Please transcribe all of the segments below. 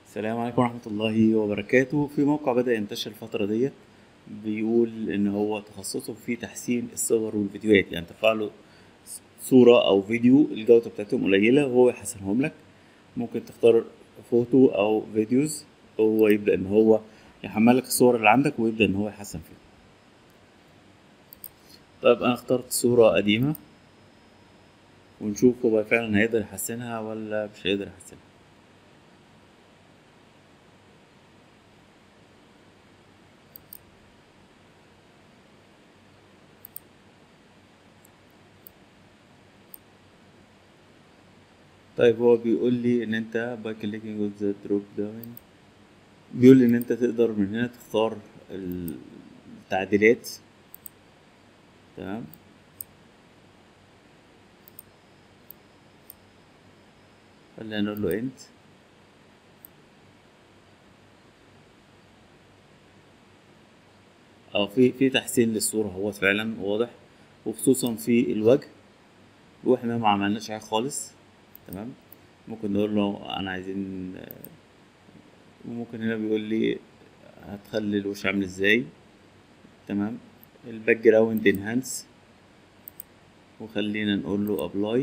السلام عليكم ورحمة الله وبركاته في موقع بدأ ينتشر الفترة ديت بيقول إن هو تخصصه في تحسين الصور والفيديوهات يعني ترفع له صورة أو فيديو الجودة بتاعتهم قليلة وهو يحسنهم لك ممكن تختار فوتو أو فيديوز هو يبدأ إن هو يحمل لك الصور اللي عندك ويبدأ إن هو يحسن فيها طيب أنا اخترت صورة قديمة ونشوف هو فعلا هيقدر يحسنها ولا مش هيقدر يحسنها طيب هو بيقول لي ان انت by clicking on the drop down بيقول لي ان انت تقدر من هنا تختار التعديلات تمام خلينا نقول له انت اه في في تحسين للصورة هو فعلا واضح وخصوصا في الوجه واحنا ما عملناش حاجة خالص تمام ممكن نقول له انا عايزين وممكن هنا بيقول لي هتخلي الوش عامل ازاي تمام الباك جراوند انهانس وخلينا نقول له ابلاي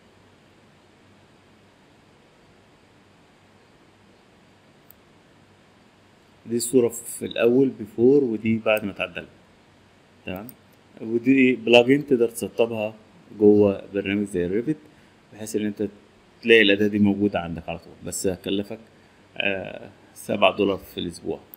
دي الصورة في الأول بيفور ودي بعد ما اتعدلت تمام ودي بلاجين تقدر تسطبها جوه برنامج زي الريفت بحيث ان انت تلاقي الأداة دي موجودة عندك على طول بس هكلفك آه سبعة دولار في الأسبوع